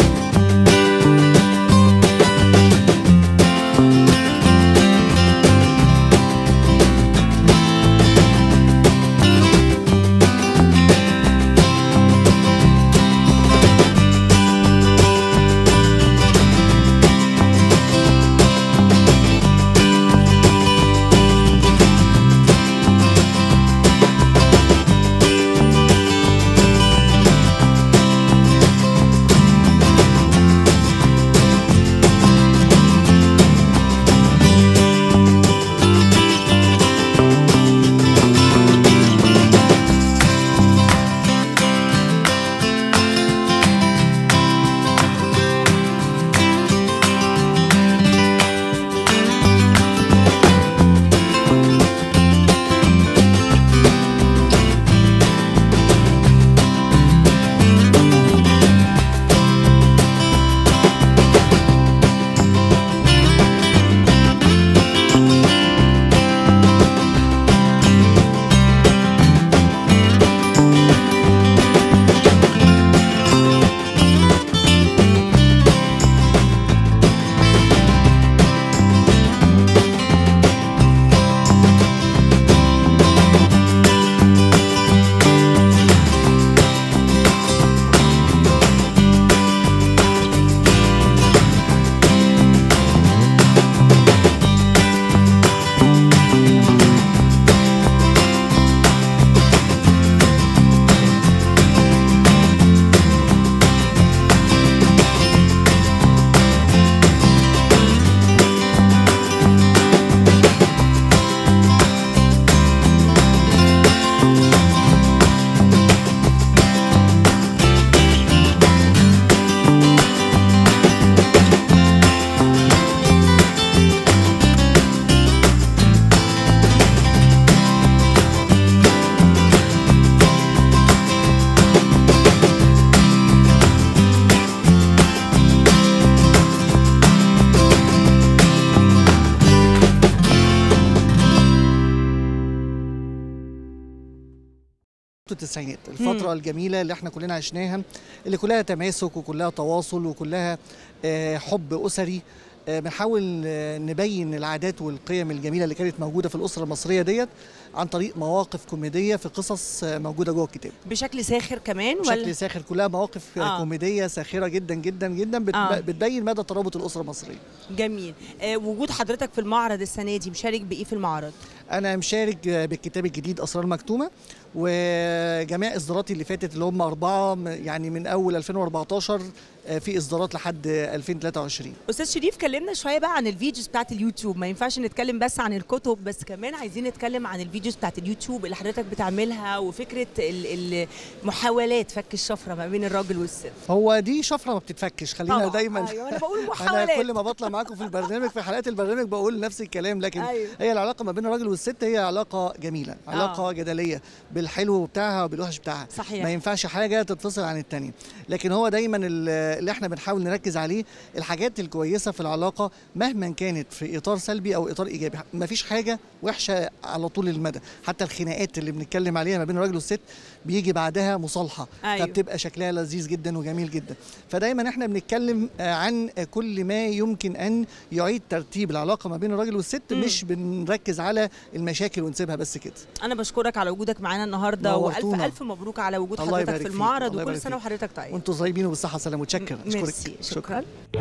التسعينات الفترة الجميلة اللي احنا كلنا عشناها اللي كلها تماسك وكلها تواصل وكلها آه، حب أسري آه، بنحاول آه، نبين العادات والقيم الجميلة اللي كانت موجودة في الأسرة المصرية ديت عن طريق مواقف كوميدية في قصص آه، موجودة جوه الكتاب بشكل ساخر كمان ولا بشكل ساخر كلها مواقف آه. آه. كوميدية ساخرة جدا جدا جدا بت... آه. آه. بتبين مدى ترابط الأسرة المصرية جميل آه وجود حضرتك في المعرض السنه دي مشارك بايه في المعرض أنا مشارك آه، بالكتاب الجديد أسرار مكتومة وجميع إصداراتي اللي فاتت اللي هم أربعة م- يعني من أول 2014 آه، في إصدارات لحد آه، 2023 استاذ شريف كلمنا شويه بقى عن الفيديوز بتاعت اليوتيوب ما ينفعش نتكلم بس عن الكتب بس كمان عايزين نتكلم عن الفيديوز بتاعت اليوتيوب اللي حضرتك بتعملها وفكره ال- المحاولات فك الشفره ما بين الراجل والست هو دي شفره ما بتتفكش خلينا طبعاً. دايما أيوة، أنا بقول انا محاولات. كل ما بطلع معاكم في البرنامج في حلقات البرنامج بقول نفس الكلام لكن أيوة. هي العلاقه ما بين الراجل والست هي علاقه جميله علاقه آه. جدليه بالحلو بتاعها وبالوحش بتاعها صحيح. ما ينفعش حاجه تتفصل عن التانية لكن هو دايما ال- اللي احنا بنحاول نركز عليه الحاجات الكويسه في العلاقه مهما كانت في اطار سلبي او اطار ايجابي ما فيش حاجه وحشه على طول المدى حتى الخناقات اللي بنتكلم عليها ما بين الراجل والست بيجي بعدها مصالحه أيوة. فبتبقى شكلها لذيذ جدا وجميل جدا فدايما احنا بنتكلم آه، عن كل ما يمكن ان يعيد ترتيب العلاقه ما بين الراجل والست مم. مش بنركز على المشاكل ونسيبها بس كده انا بشكرك على وجودك معانا النهارده والف نورتونا. الف مبروك على وجود الله حضرتك يبارك في فيك. المعرض الله وكل يبارك سنه فيك. وحضرتك طيب وانتم طيبين وبالصحه والسلامه متشكر ميرسي شكرا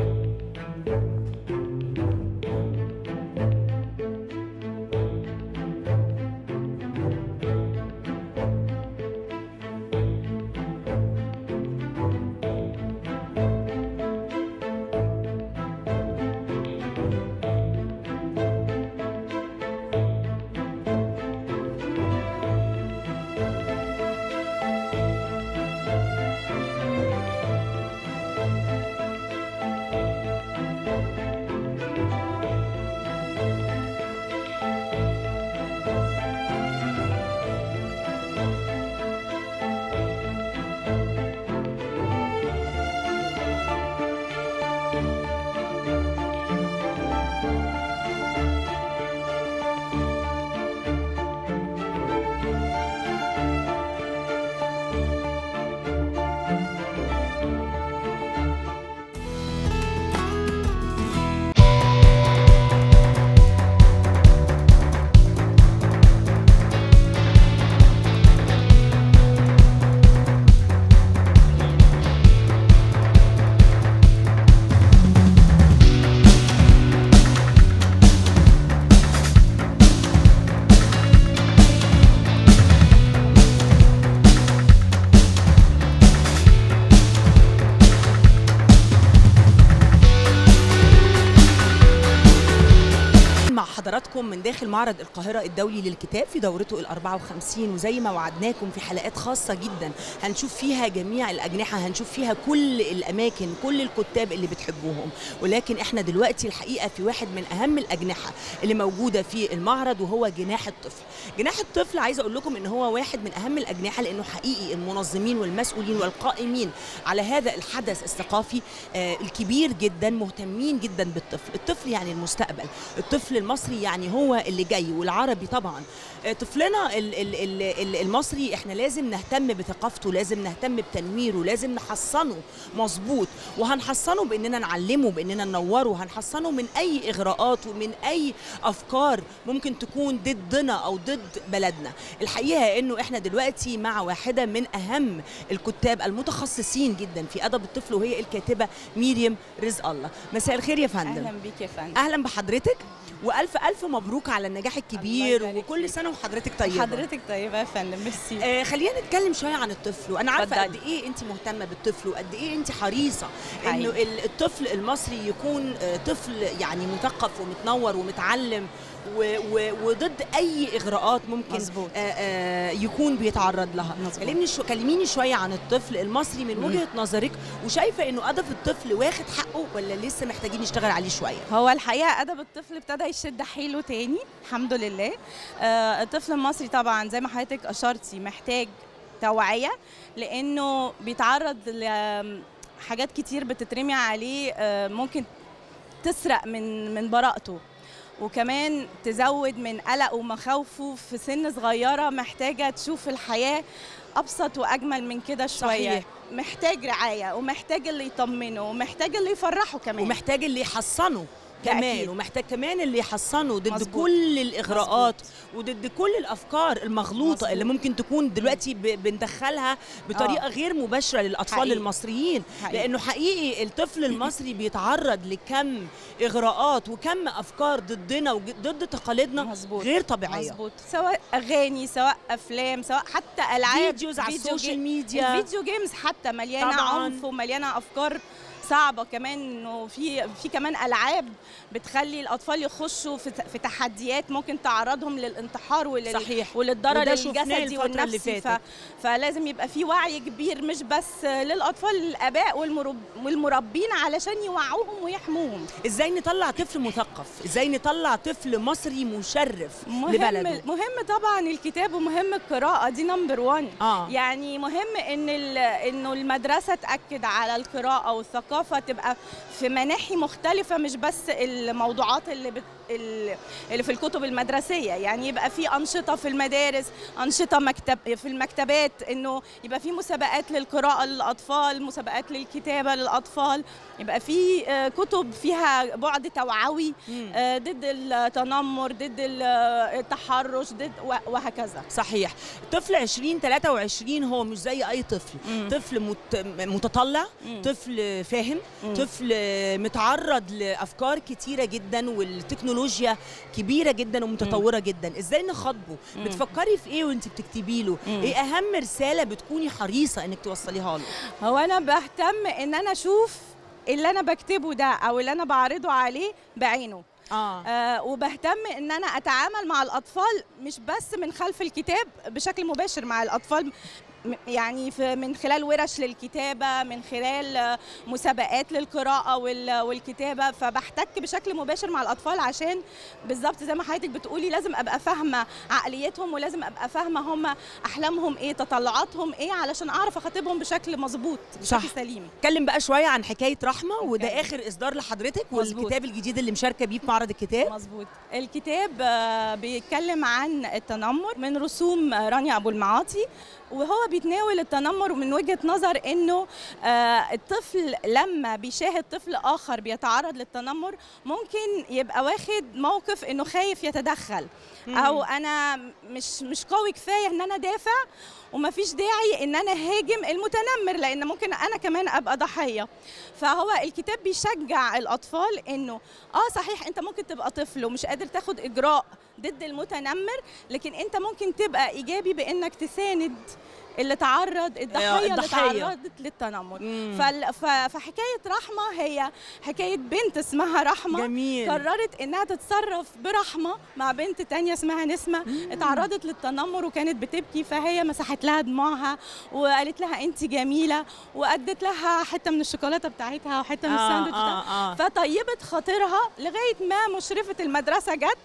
مع حضراتكم من داخل معرض القاهرة الدولي للكتاب في دورته ال 54 وزي ما وعدناكم في حلقات خاصة جدا هنشوف فيها جميع الأجنحة هنشوف فيها كل الأماكن كل الكتاب اللي بتحبوهم ولكن احنا دلوقتي الحقيقة في واحد من أهم الأجنحة اللي موجودة في المعرض وهو جناح الطفل جناح الطفل عايزة أقول لكم إن هو واحد من أهم الأجنحة لأنه حقيقي المنظمين والمسؤولين والقائمين على هذا الحدث الثقافي آه، الكبير جدا مهتمين جدا بالطفل الطفل يعني المستقبل الطفل المصري يعني هو اللي جاي والعربي طبعا آه، طفلنا ال- ال- ال- ال- المصري احنا لازم نهتم بثقافته لازم نهتم بتنويره لازم نحصنه مظبوط وهنحصنه باننا نعلمه باننا ننوره هنحصنه من اي اغراءات ومن اي افكار ممكن تكون ضدنا او ضد بلدنا الحقيقه انه احنا دلوقتي مع واحده من اهم الكتاب المتخصصين جدا في ادب الطفل وهي الكاتبه ميريم رزق الله مساء الخير يا فندم اهلا بيك يا فندم اهلا بحضرتك والف الف مبروك على النجاح الكبير وكل سنه وحضرتك طيبه حضرتك طيبه يا فندم ميرسي آه خلينا نتكلم شويه عن الطفل وانا عارفه اتفضلي. قد ايه انت مهتمه بالطفل وقد ايه انت حريصه انه حقيقي. ال- الطفل المصري يكون آه، طفل يعني مثقف ومتنور ومتعلم و- و- وضد اي اغراءات ممكن مظبوط. آه، آه، يكون بيتعرض لها كلمني شو كلميني شويه عن الطفل المصري من مم. وجهه نظرك وشايفه انه ادب الطفل واخد حقه ولا لسه محتاجين نشتغل عليه شويه هو الحقيقه ادب الطفل ابتدى يشد حيله تاني الحمد لله آه الطفل المصري طبعا زي ما حضرتك اشرتي محتاج توعيه لانه بيتعرض لحاجات كتير بتترمي عليه آه ممكن تسرق من من براءته وكمان تزود من قلقه ومخاوفه في سن صغيره محتاجه تشوف الحياه ابسط واجمل من كده شويه صحيح. محتاج رعايه ومحتاج اللي يطمنه ومحتاج اللي يفرحه كمان ومحتاج اللي يحصنه ده كمان أكيد. ومحتاج كمان اللي يحصنه ضد مظبوط. كل الاغراءات وضد كل الافكار المغلوطه مظبوط. اللي ممكن تكون دلوقتي ب- بندخلها بطريقه آه. غير مباشره للاطفال حقيقي. المصريين حقيقي. لانه حقيقي الطفل المصري بيتعرض لكم اغراءات وكم افكار ضدنا وضد تقاليدنا مظبوط. غير طبيعيه مظبوط سواء اغاني سواء افلام سواء حتى العاب فيديوز على فيديو السوشيال جي- ميديا. الفيديو جيمز حتى مليانه طبعاً. عنف ومليانه افكار صعبه كمان انه في في كمان العاب بتخلي الاطفال يخشوا في ت- في تحديات ممكن تعرضهم للانتحار ولل صحيح. وللضرر وده شفناه الجسدي الفترة اللي والنفسي ف... فاتت. فلازم يبقى في وعي كبير مش بس للاطفال للاباء والمرب... والمربين علشان يوعوهم ويحموهم ازاي نطلع طفل مثقف ازاي نطلع طفل مصري مشرف مهم لبلده مهم طبعا الكتاب ومهم القراءه دي نمبر 1 آه. يعني مهم ان ال- انه المدرسه تاكد على القراءه والثقافه تبقى في مناحي مختلفه مش بس الموضوعات اللي بت ال- اللي في الكتب المدرسيه يعني يبقى في انشطه في المدارس انشطه مكتب في المكتبات انه يبقى في مسابقات للقراءه للاطفال مسابقات للكتابه للاطفال يبقى في آه، كتب فيها بعد توعوي آه، ضد التنمر ضد ال- التحرش ضد و- وهكذا صحيح طفل 20 23 هو مش زي اي طفل مم. طفل مت... متطلع مم. طفل فاهم مم. طفل متعرض لافكار كتيره جدا والتكنولوجيا كبيره جدا ومتطوره جدا ازاي نخاطبه مم. بتفكري في ايه وانت بتكتبي له مم. ايه اهم رساله بتكوني حريصه انك توصليها له هو انا بهتم ان انا اشوف اللي انا بكتبه ده او اللي انا بعرضه عليه بعينه آه. آه وبهتم ان انا اتعامل مع الاطفال مش بس من خلف الكتاب بشكل مباشر مع الاطفال م- يعني في من خلال ورش للكتابه من خلال آه، مسابقات للقراءه وال- والكتابه فبحتك بشكل مباشر مع الاطفال عشان بالظبط زي ما حضرتك بتقولي لازم ابقى فاهمه عقليتهم ولازم ابقى فاهمه هم احلامهم ايه تطلعاتهم ايه علشان اعرف اخاطبهم بشكل مظبوط صح. بشكل سليم اتكلم بقى شويه عن حكايه رحمه وده اخر اصدار لحضرتك مظبوط. والكتاب الجديد اللي مشاركه بيه في معرض الكتاب مظبوط الكتاب آه، بيتكلم عن التنمر من رسوم آه، رانيا ابو المعاطي وهو بيتناول التنمر من وجهه نظر انه آه، الطفل لما بيشاهد طفل اخر بيتعرض للتنمر ممكن يبقى واخد موقف انه خايف يتدخل مم. او انا مش مش قوي كفايه ان انا دافع ومفيش داعي ان انا هاجم المتنمر لان ممكن انا كمان ابقى ضحيه فهو الكتاب بيشجع الاطفال انه اه صحيح انت ممكن تبقى طفل ومش قادر تاخد اجراء ضد المتنمر لكن انت ممكن تبقى ايجابي بانك تساند اللي تعرض الضحيه اللي الضحية. تعرضت للتنمر مم. فال- ف- فحكايه رحمه هي حكايه بنت اسمها رحمه جميل. قررت انها تتصرف برحمه مع بنت تانية اسمها نسمه اتعرضت للتنمر وكانت بتبكي فهي مسحت لها دموعها وقالت لها انت جميله وادت لها حته من الشوكولاته بتاعتها وحته من آه، الساندوتش آه، بتاعها آه. فطيبت خاطرها لغايه ما مشرفه المدرسه جت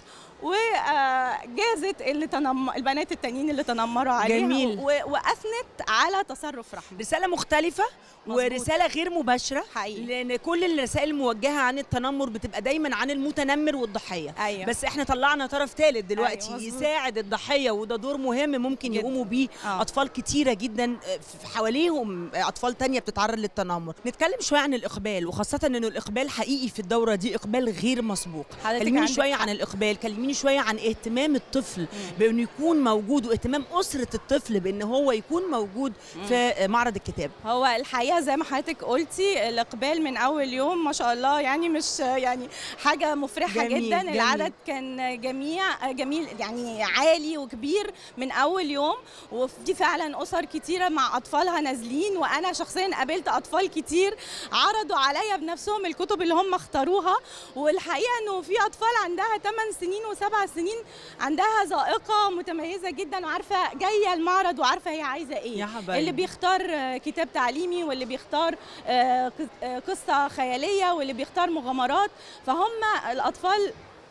وجازت اللي تنم... البنات التانيين اللي تنمروا عليها جميل. و... واثنت على تصرف رحمه رسالة مختلفة مظبوط. ورسالة غير مباشرة حقيقي. لأن كل الرسائل الموجهة عن التنمر بتبقى دايما عن المتنمر والضحية أيوة. بس احنا طلعنا طرف ثالث دلوقتي أيوة، مظبوط. يساعد الضحية وده دور مهم ممكن يقوموا بيه آه. أطفال كتيرة جدا في حواليهم أطفال تانية بتتعرض للتنمر نتكلم شوية عن الإقبال وخاصة إنه الإقبال حقيقي في الدورة دي إقبال غير مسبوق حضرتك كلميني عندك شوية حق. عن الإقبال كلميني شوية عن اهتمام الطفل بأنه يكون موجود واهتمام أسرة الطفل بأن هو يكون موجود في معرض الكتاب هو الحقيقه زي ما حضرتك قلتي الاقبال من اول يوم ما شاء الله يعني مش يعني حاجه مفرحه جميل، جدا جميل. العدد كان جميع جميل يعني عالي وكبير من اول يوم وفي فعلا اسر كتيره مع اطفالها نازلين وانا شخصيا قابلت اطفال كتير عرضوا عليا بنفسهم الكتب اللي هم اختاروها والحقيقه انه في اطفال عندها 8 سنين و7 سنين عندها ذائقه متميزه جدا وعارفه جايه المعرض وعارفه هي عايزه ايه يا حبايبي. اللي بيختار آه، كتاب تعليمي واللي بيختار آه، قص- آه، قصه خياليه واللي بيختار مغامرات فهم الاطفال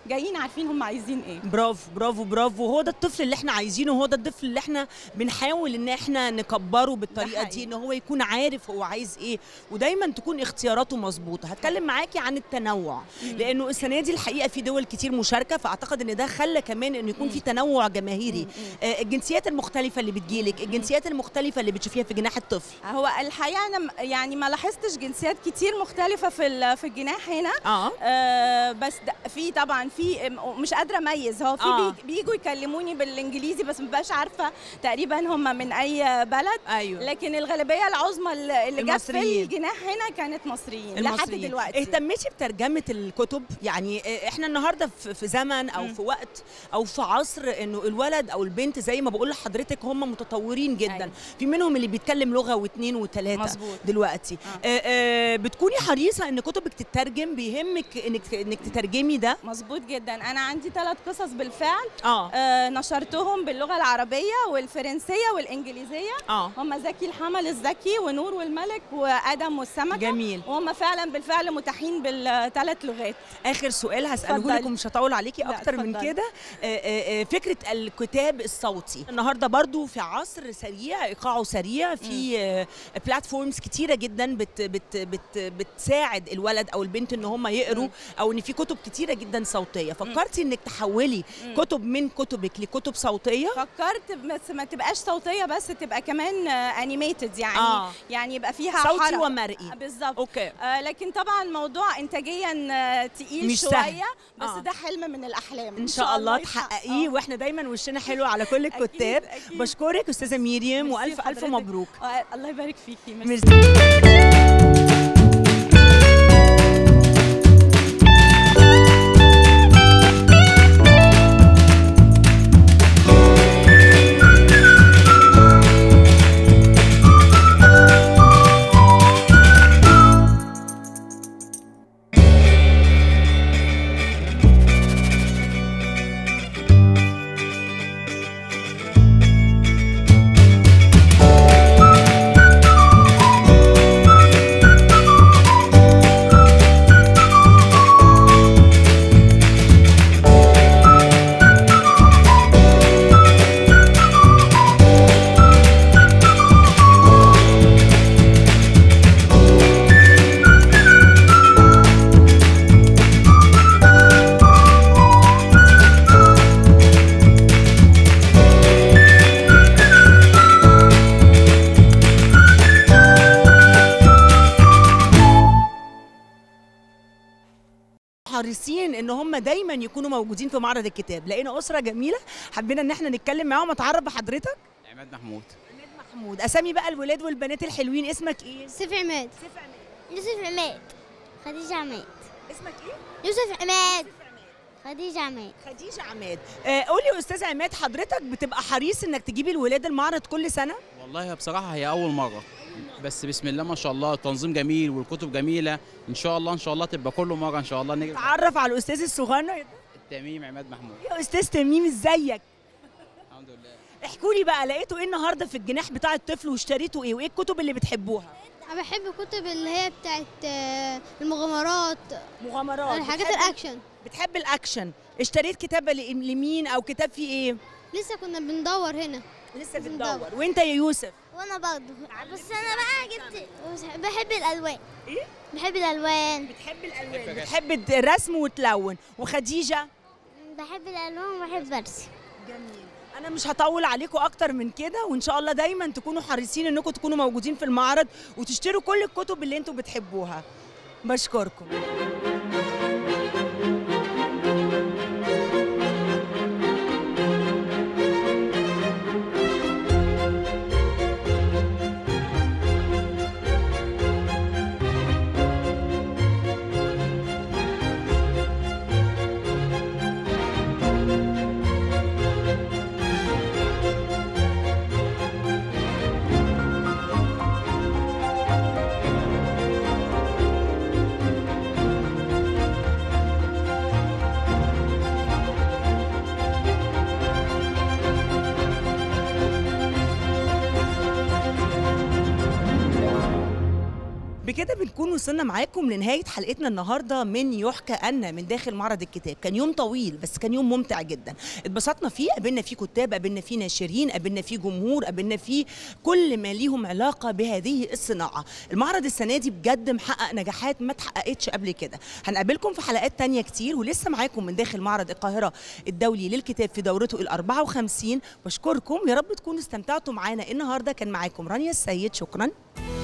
جايين عارفين هم عايزين ايه برافو برافو برافو هو ده الطفل اللي احنا عايزينه هو ده الطفل اللي احنا بنحاول ان احنا نكبره بالطريقه دي ان هو يكون عارف هو عايز ايه ودايما تكون اختياراته مظبوطه هتكلم معاكي عن التنوع لانه السنه دي الحقيقه في دول كتير مشاركه فاعتقد ان ده خلى كمان انه يكون في تنوع جماهيري آه، الجنسيات المختلفه اللي بتجيلك الجنسيات المختلفه اللي بتشوفيها في جناح الطفل هو الحقيقه انا م- يعني ما لاحظتش جنسيات كتير مختلفه في ال- في الجناح هنا اه, آه بس د- في طبعا في م- مش قادره اميز هو في آه. آه. بيجوا يكلموني بالانجليزي بس مبقاش عارفه تقريبا هم من اي بلد ايوه لكن الغالبيه العظمى اللي اللي جت في المصريين. الجناح هنا كانت مصريين لحد المصريين. دلوقتي اهتميتي بترجمه الكتب يعني آه، احنا النهارده في في زمن او في وقت او في عصر انه الولد او البنت زي ما بقول لحضرتك هم متطورين جدا أيوة. في منهم اللي بيتكلم لغه واثنين وثلاثه مظبوط. دلوقتي آه. آه آه بتكوني حريصه ان كتبك تترجم بيهمك انك انك تترجمي ده مظبوط جدا انا عندي ثلاث قصص بالفعل اه, آه نشرتهم باللغه العربيه والفرنسيه والانجليزيه اه هم زكي الحمل الزكي ونور والملك وادم والسمكه جميل وهم فعلا بالفعل متاحين بالثلاث لغات اخر سؤال هساله اتفضلي. لكم مش هطول عليكي لا، اكتر من اتفضلي. كده آه، آه، آه، فكره الكتاب الصوتي النهارده برضو في عصر سريع ايقاعه سريع في بلاتفورمز كتيره جدا بت بت بت بتساعد الولد او البنت ان هم يقروا او ان في كتب كتيره جدا صوتيه فكرتي انك تحولي كتب من كتبك لكتب صوتيه فكرت بس ما تبقاش صوتيه بس تبقى كمان انيميتد يعني آه. آه. يعني يبقى فيها صوتي حركة. ومرئي. آه، بالظبط اوكي آه لكن طبعا الموضوع انتاجيا آه، تقيل مش شويه سهل. بس آه. ده حلم من الاحلام ان شاء الله تحققيه واحنا دايما وشنا حلو على كل الكتاب أكيد. بشكرك استاذه مريم ميرسي والف الف لحضرتك. مبروك آه الله يبارك فيكي ميرسي حريصين ان هم دايما يكونوا موجودين في معرض الكتاب لقينا اسره جميله حبينا ان احنا نتكلم معاهم اتعرف بحضرتك عماد محمود محمود اسامي بقى الولاد والبنات الحلوين اسمك ايه سيف عماد يوسف عماد خديجة عماد اسمك ايه يوسف عماد خديجة عماد خديجة عماد آه قولي يا استاذ عماد حضرتك بتبقى حريص انك تجيبي الولاد المعرض كل سنه والله بصراحة هي أول مرة بس بسم الله ما شاء الله التنظيم جميل والكتب جميلة إن شاء الله إن شاء الله تبقى كل مرة إن شاء الله نجي تعرف على الاستاذ الصغير التميم عماد محمود يا استاذ تميم ازيك الحمد لله احكوا لي بقى لقيتوا ايه النهارده في الجناح بتاع الطفل واشتريتوا ايه وايه الكتب اللي بتحبوها أنا بحب الكتب اللي هي بتاعت آه، المغامرات مغامرات الحاجات بتحب- الأكشن بتحب الاكشن اشتريت كتاب ل- لمين او كتاب فيه ايه لسه كنا بندور هنا لسه بتدور وانت يا يوسف وأنا برضه بس أنا بقى جبت بحب الألوان إيه؟ بحب الألوان بتحب الألوان بتحب الرسم وتلون وخديجه بحب الألوان وبحب أرسم جميل انا مش هطول عليكم اكتر من كده وان شاء الله دايما تكونوا حريصين انكم تكونوا موجودين في المعرض وتشتروا كل الكتب اللي انتوا بتحبوها بشكركم وبكده بنكون وصلنا معاكم لنهايه حلقتنا النهارده من يحكى أن من داخل معرض الكتاب كان يوم طويل بس كان يوم ممتع جدا اتبسطنا فيه قابلنا فيه كتاب قابلنا فيه ناشرين قابلنا فيه جمهور قابلنا فيه كل ما ليهم علاقه بهذه الصناعه المعرض السنه دي بجد محقق نجاحات ما اتحققتش قبل كده هنقابلكم في حلقات تانية كتير ولسه معاكم من داخل معرض القاهره الدولي للكتاب في دورته ال 54 بشكركم يا رب تكونوا استمتعتوا معانا النهارده كان معاكم رانيا السيد شكرا